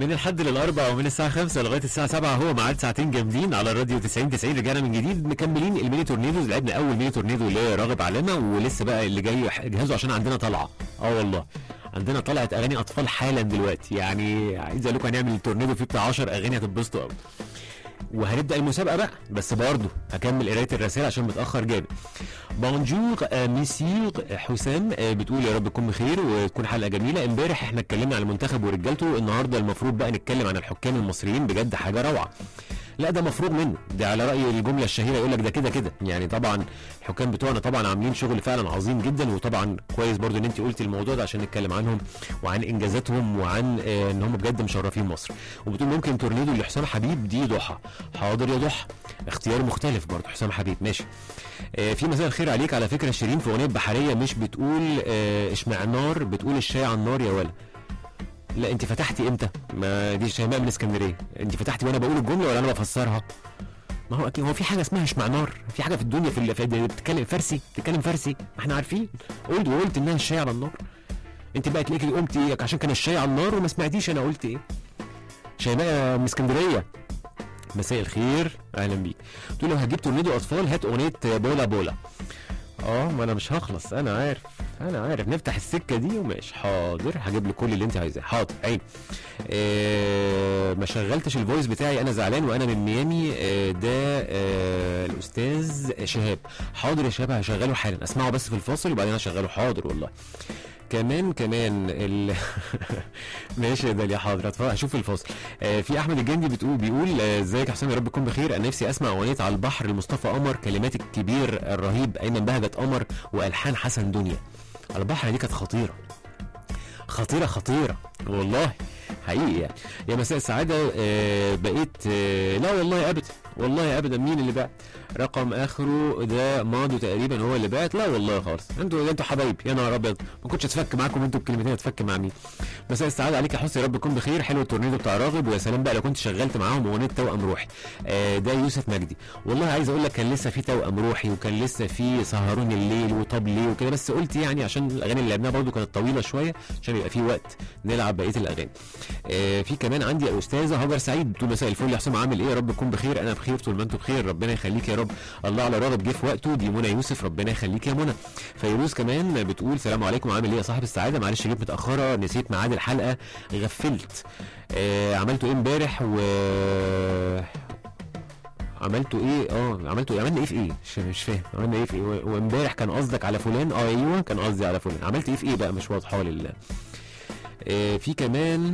من الحد للاربع ومن الساعه 5 لغايه الساعه 7 هو ميعاد ساعتين جامدين على الراديو 90 90 رجعنا من جديد مكملين الميني تورنيدوز لعبنا اول ميني تورنيدو اللي راغب علامه ولسه بقى اللي جاي جهزوا عشان عندنا طلعه اه والله عندنا طلعه اغاني اطفال حالا دلوقتي يعني عايز اقول لكم هنعمل التورنيدو فيه بتاع 10 اغاني هتتبسطوا قوي وهنبدا المسابقه بقى بس برضه هكمل قرايه الرسائل عشان متاخر جامد بونجور آه، ميسير حسام آه، بتقول يا رب تكون بخير وتكون حلقه جميله امبارح احنا اتكلمنا عن المنتخب ورجالته النهارده المفروض بقى نتكلم عن الحكام المصريين بجد حاجه روعه لا ده مفروض منه ده على راي الجمله الشهيره يقول لك ده كده كده يعني طبعا الحكام بتوعنا طبعا عاملين شغل فعلا عظيم جدا وطبعا كويس برضو ان انت قلتي الموضوع ده عشان نتكلم عنهم وعن انجازاتهم وعن آه، ان هم بجد مشرفين مصر وبتقول ممكن تورنيدو لحسام حبيب دي ضحى حاضر يا ضحى اختيار مختلف برضو حسام حبيب ماشي آه، في مساء الخير عليك على فكره شيرين في اغنيه بحريه مش بتقول آه، اشمعنار بتقول الشاي على النار يا ولا لا انت فتحتي امتى ما دي شيماء من اسكندريه انت فتحتي وانا بقول الجمله ولا انا بفسرها ما هو اكيد هو في حاجه اسمها اشمعنار في حاجه في الدنيا في اللي في اللي بتتكلم فارسي بتتكلم فارسي ما احنا عارفين قلت وقلت انها الشاي على النار انت بقى تلاقيكي قمتي عشان كان الشاي على النار وما سمعتيش انا قلت ايه شيماء من اسكندريه مساء الخير اهلا بيك تقول لو هتجيب تورنيدو اطفال هات اغنيه بولا بولا اه ما انا مش هخلص انا عارف انا عارف نفتح السكه دي وماشي حاضر هجيب لك كل اللي انت عايزاه حاضر عين آه ما شغلتش الفويس بتاعي انا زعلان وانا من ميامي آه ده آه الاستاذ شهاب حاضر يا شهاب هشغله حالا اسمعه بس في الفاصل وبعدين هشغله حاضر والله كمان كمان ال... ماشي يا داليا حاضر هتف- هشوف الفاصل آه في احمد الجندي بتقول بيقول آه، ازيك يا حسام يا رب تكون بخير انا نفسي اسمع اغنيه على البحر لمصطفى قمر كلمات الكبير الرهيب ايمن بهجت قمر والحان حسن دنيا على البحر دي كانت خطيره خطيره خطيره والله حقيقي يعني يا مساء السعاده آه بقيت آه لا والله ابدا والله ابدا مين اللي بعت رقم اخره ده ماضي تقريبا هو اللي بعت لا والله خالص انتوا انتوا حبايبي يا نهار ابيض ما كنتش اتفك معاكم انتوا الكلمتين اتفك مع مين مساء السعاده عليك يا حسني يا رب تكون بخير حلو التورنيدو بتاع راغب ويا سلام بقى لو كنت شغلت معاهم اغنيه توأم روحي آه ده يوسف مجدي والله عايز اقول لك كان لسه في توأم روحي وكان لسه في سهرون الليل وطب ليه وكده بس قلت يعني عشان الاغاني اللي لعبناها برضو كانت طويله شويه عشان يبقى في وقت نلعب بقيه الاغاني آه في كمان عندي الاستاذه هاجر سعيد بتقول مساء الفل يا حسام عامل ايه يا رب تكون بخير انا بخير طول ما انتم بخير ربنا يخليك يا رب الله على راغب جه في وقته دي منى يوسف ربنا يخليك يا منى فيروز كمان بتقول سلام عليكم عامل ايه يا صاحب السعاده معلش جيت متاخره نسيت ميعاد الحلقه غفلت آه عملتوا ايه امبارح و عملتوا ايه اه عملتوا ايه عملنا ايه في ايه مش, مش فاهم عملنا ايه في ايه و- وامبارح كان قصدك على فلان اه ايوه كان قصدي على فلان عملت ايه في ايه بقى مش واضحه لله آه في كمان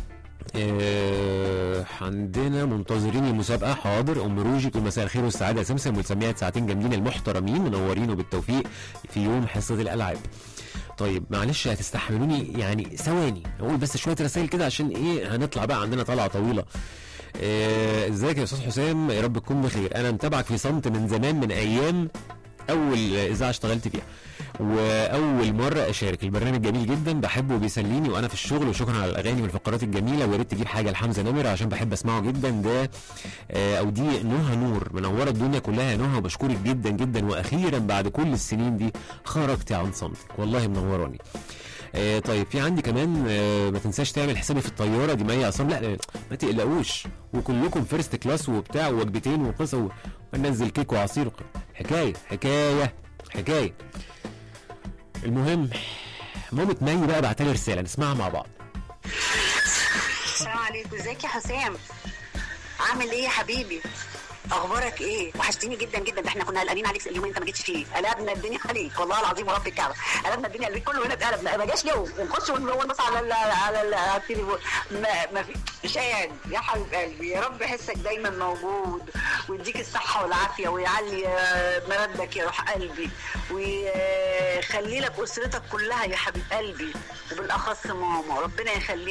آه عندنا منتظرين المسابقه حاضر ام روجي تقول مساء الخير والسعاده يا سمسم وتسميها ساعتين جامدين المحترمين منورين وبالتوفيق في يوم حصه الالعاب طيب معلش هتستحملوني يعني ثواني اقول بس شويه رسائل كده عشان ايه هنطلع بقى عندنا طلعه طويله آه، ازيك يا استاذ حسام يا رب تكون بخير انا متابعك في صمت من زمان من ايام اول اذاعه اشتغلت فيها واول مره اشارك البرنامج جميل جدا بحبه وبيسليني وانا في الشغل وشكرا على الاغاني والفقرات الجميله ويا ريت تجيب حاجه لحمزه نمر عشان بحب اسمعه جدا ده آه، او دي نهى نور منوره الدنيا كلها يا نهى وبشكرك جدا جدا واخيرا بعد كل السنين دي خرجتي عن صمتك والله منوراني آه طيب في عندي كمان آه ما تنساش تعمل حسابي في الطياره دي مي عصام لا لا، ما تقلقوش وكلكم فيرست كلاس وبتاع ووجبتين وقصه وننزل كيك وعصير حكايه حكايه حكايه المهم مامة مي بقى بعتلي رساله نسمعها مع بعض السلام عليكم ازيك يا حسام عامل ايه يا حبيبي اخبارك ايه وحشتني جدا جدا ده احنا كنا قلقانين عليك اليومين انت ما جيتش فيه قلبنا الدنيا عليك والله العظيم ورب الكعبه قلبنا الدنيا عليك كله هنا اتقلب ما جاش اليوم ونخش ونقول بس على ال على ال على التليفون ما, ما في مش قاعد يا حبيب قلبي يا رب يحسك دايما موجود ويديك الصحه والعافيه ويعلي آه، مردك يا روح قلبي ويخلي لك اسرتك كلها يا حبيب قلبي وبالاخص ماما ربنا يخليك